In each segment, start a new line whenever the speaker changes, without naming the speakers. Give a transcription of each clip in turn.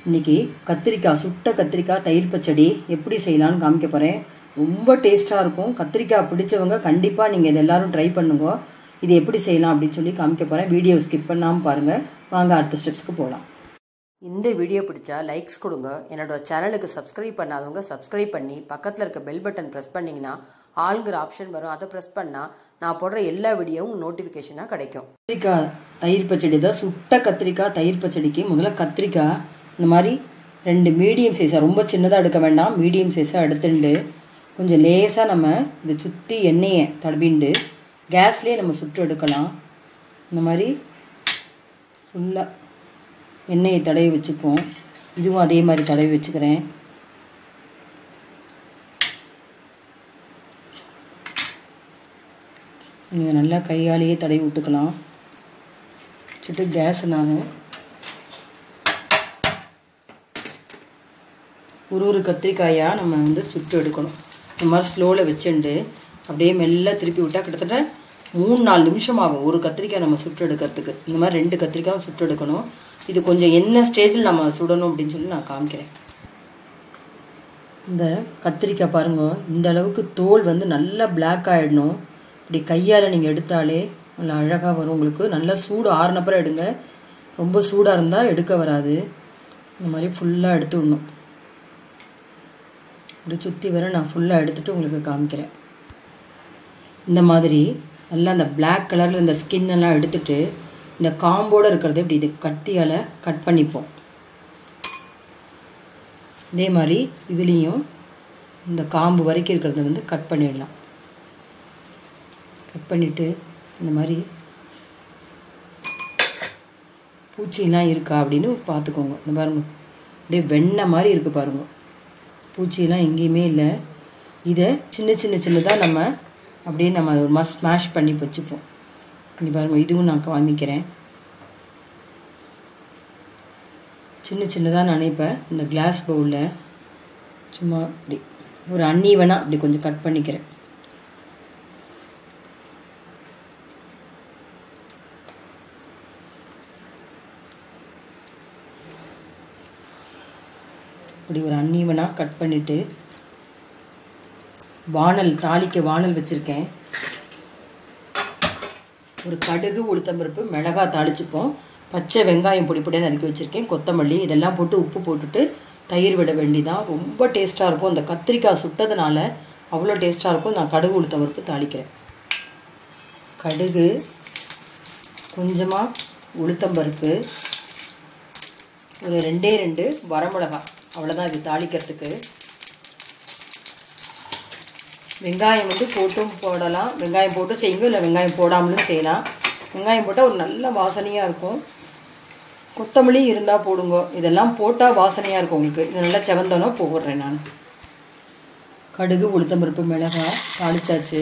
இன்னைக்கு கத்திரிக்காய் சுட்ட கத்திரிக்காய் தயிர் பச்சடி எப்படி செய்யலாம்னு காமிக்க போகிறேன் ரொம்ப டேஸ்ட்டாக இருக்கும் கத்திரிக்காய் பிடிச்சவங்க கண்டிப்பாக நீங்கள் இதை எல்லாரும் ட்ரை பண்ணுங்க இது எப்படி செய்யலாம் அப்படின்னு சொல்லி காமிக்க போகிறேன் வீடியோ ஸ்கிப் பண்ணாமல் பாருங்கள் வாங்க அடுத்த ஸ்டெப்ஸ்க்கு போகலாம் இந்த வீடியோ பிடிச்சா லைக்ஸ் கொடுங்க என்னோட சேனலுக்கு சப்ஸ்கிரைப் பண்ணாதவங்க சப்ஸ்கிரைப் பண்ணி பக்கத்தில் இருக்க பெல் பட்டன் ப்ரெஸ் பண்ணிங்கன்னா ஆளுங்கிற ஆப்ஷன் வரும் அதை ப்ரெஸ் பண்ணால் நான் போடுற எல்லா வீடியோவும் நோட்டிஃபிகேஷனாக கிடைக்கும் கத்திரிக்காய் தயிர் பச்சடி தான் சுட்ட கத்திரிக்காய் தயிர் பச்சடிக்கு முதல்ல கத்திரிக்காய் இந்த மாதிரி ரெண்டு மீடியம் சைஸாக ரொம்ப சின்னதாக எடுக்க வேண்டாம் மீடியம் சைஸாக எடுத்துண்டு கொஞ்சம் லேசாக நம்ம இதை சுற்றி எண்ணெயை தடவிண்டு கேஸ்லேயே நம்ம சுட்டு எடுக்கலாம் இந்த மாதிரி ஃபுல்லாக எண்ணெயை தடவி வச்சுப்போம் இதுவும் அதே மாதிரி தடவி வச்சுக்கிறேன் நீங்கள் நல்லா கையாலேயே தடவி விட்டுக்கலாம் வச்சுட்டு கேஸ் நான் ஒரு ஒரு கத்திரிக்காயாக நம்ம வந்து சுட்டு எடுக்கணும் இந்த மாதிரி ஸ்லோவில் வச்சுண்டு அப்படியே மெல்ல திருப்பி விட்டால் கிட்டத்தட்ட மூணு நாலு நிமிஷம் ஆகும் ஒரு கத்திரிக்காய் நம்ம சுட்டு எடுக்கிறதுக்கு இந்த மாதிரி ரெண்டு கத்திரிக்காயும் சுட்டு எடுக்கணும் இது கொஞ்சம் என்ன ஸ்டேஜில் நம்ம சுடணும் அப்படின்னு சொல்லி நான் காமிக்கிறேன் இந்த கத்திரிக்காய் பாருங்க இந்த அளவுக்கு தோல் வந்து நல்லா பிளாக் ஆகிடணும் இப்படி கையால் நீங்கள் எடுத்தாலே நல்லா அழகாக வரும் உங்களுக்கு நல்லா சூடு ஆறுனப்புறம் எடுங்க ரொம்ப சூடாக இருந்தால் எடுக்க வராது இந்த மாதிரி ஃபுல்லாக எடுத்து விடணும் இப்படி சுற்றி வர நான் ஃபுல்லாக எடுத்துகிட்டு உங்களுக்கு காமிக்கிறேன் இந்த மாதிரி நல்லா அந்த பிளாக் கலரில் இந்த ஸ்கின் எல்லாம் எடுத்துட்டு இந்த காம்போடு இருக்கிறத இப்படி இது கத்தியால் கட் பண்ணிப்போம் இதே மாதிரி இதுலேயும் இந்த காம்பு வரைக்கும் இருக்கிறத வந்து கட் பண்ணிடலாம் கட் பண்ணிவிட்டு இந்த மாதிரி பூச்சிலாம் இருக்கா அப்படின்னு பார்த்துக்கோங்க இந்த பாருங்க அப்படியே வெண்ணெய் மாதிரி இருக்குது பாருங்க பூச்சியெல்லாம் எங்கேயுமே இல்லை இதை சின்ன சின்ன சின்னதாக நம்ம அப்படியே நம்ம ஒரு மாதிரி ஸ்மாஷ் பண்ணி வச்சுப்போம் இங்கே பாருங்கள் இதுவும் நான் காமிக்கிறேன் சின்ன சின்னதாக நினைப்பேன் இந்த கிளாஸ் பவுலில் சும்மா இப்படி ஒரு அன்னீவனாக அப்படி கொஞ்சம் கட் பண்ணிக்கிறேன் இப்படி ஒரு அன்னீவனாக கட் பண்ணிவிட்டு வானல் தாளிக்க வானல் வச்சுருக்கேன் ஒரு கடுகு உளுத்தம்பருப்பு மிளகா தாளிச்சுப்போம் பச்சை வெங்காயம் பொடி பொடியாக நறுக்கி வச்சுருக்கேன் கொத்தமல்லி இதெல்லாம் போட்டு உப்பு போட்டுட்டு தயிர் விட வேண்டிதான் ரொம்ப டேஸ்ட்டாக இருக்கும் இந்த கத்திரிக்காய் சுட்டதுனால அவ்வளோ டேஸ்ட்டாக இருக்கும் நான் கடுகு உளுத்தம்பருப்பு தாளிக்கிறேன் கடுகு கொஞ்சமாக உளுத்தம்பருப்பு ஒரு ரெண்டே ரெண்டு வரமிளகா அவ்வளோதான் இது தாளிக்கிறதுக்கு வெங்காயம் வந்து போட்டும் போடலாம் வெங்காயம் போட்டு செய்யுங்க இல்லை வெங்காயம் போடாமலும் செய்யலாம் வெங்காயம் போட்டால் ஒரு நல்ல வாசனையாக இருக்கும் கொத்தமல்லி இருந்தால் போடுங்க இதெல்லாம் போட்டால் வாசனையாக இருக்கும் உங்களுக்கு இது நல்லா செவந்தோன்னா போடுறேன் நான் கடுகு உளுத்தம்பருப்பு மிளகாய் தாளிச்சாச்சு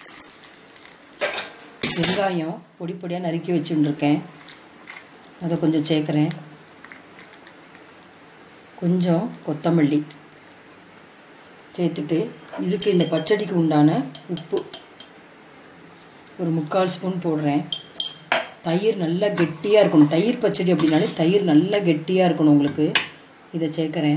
வெங்காயம் பொடி பொடியாக நறுக்கி வச்சுட்டுருக்கேன் அதை கொஞ்சம் சேர்க்குறேன் கொஞ்சம் கொத்தமல்லி சேர்த்துட்டு இதுக்கு இந்த பச்சடிக்கு உண்டான உப்பு ஒரு முக்கால் ஸ்பூன் போடுறேன் தயிர் நல்லா கெட்டியாக இருக்கணும் தயிர் பச்சடி அப்படின்னாலே தயிர் நல்லா கெட்டியாக இருக்கணும் உங்களுக்கு இதை சேர்க்குறேன்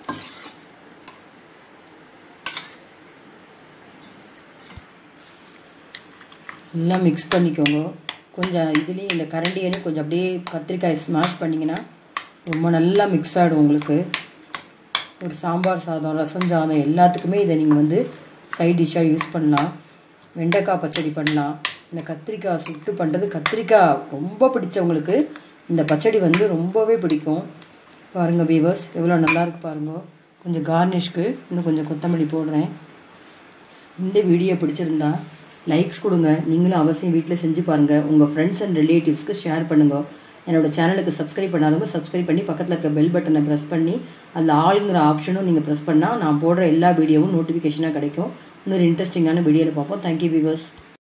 எல்லாம் மிக்ஸ் பண்ணிக்கோங்க கொஞ்சம் இதுலேயும் இந்த கரண்டியனையும் கொஞ்சம் அப்படியே கத்திரிக்காய் ஸ்மாஷ் பண்ணிங்கன்னா ரொம்ப நல்லா மிக்ஸ் ஆகிடும் உங்களுக்கு ஒரு சாம்பார் சாதம் ரசம் சாதம் எல்லாத்துக்குமே இதை நீங்கள் வந்து சைட் டிஷ்ஷாக யூஸ் பண்ணலாம் வெண்டைக்காய் பச்சடி பண்ணலாம் இந்த கத்திரிக்காய் சுட்டு பண்ணுறது கத்திரிக்காய் ரொம்ப பிடிச்சவங்களுக்கு இந்த பச்சடி வந்து ரொம்பவே பிடிக்கும் பாருங்கள் வீவர்ஸ் எவ்வளோ நல்லாயிருக்கு பாருங்கள் கொஞ்சம் கார்னிஷ்க்கு இன்னும் கொஞ்சம் கொத்தமல்லி போடுறேன் இந்த வீடியோ பிடிச்சிருந்தா லைக்ஸ் கொடுங்க நீங்களும் அவசியம் வீட்டில் செஞ்சு பாருங்கள் உங்கள் ஃப்ரெண்ட்ஸ் அண்ட் ரிலேட்டிவ்ஸ்க்கு ஷேர் பண்ணுங்கள் என்னோடய சேனலுக்கு சப்ஸ்கிரைப் பண்ணாதவங்க சப்ஸ்கிரைப் பண்ணி பக்கத்தில் இருக்க பெல் பட்டனை ப்ரெஸ் பண்ணி அதில் ஆளுங்கிற ஆப்ஷனும் நீங்கள் ப்ரெஸ் பண்ணால் நான் போடுற எல்லா வீடியோவும் நோட்டிஃபிகேஷனாக கிடைக்கும் இன்னொரு இன்ட்ரெஸ்டிங்கான வீடியோவில் பார்ப்போம் தேங்க்யூ வியூவர்ஸ்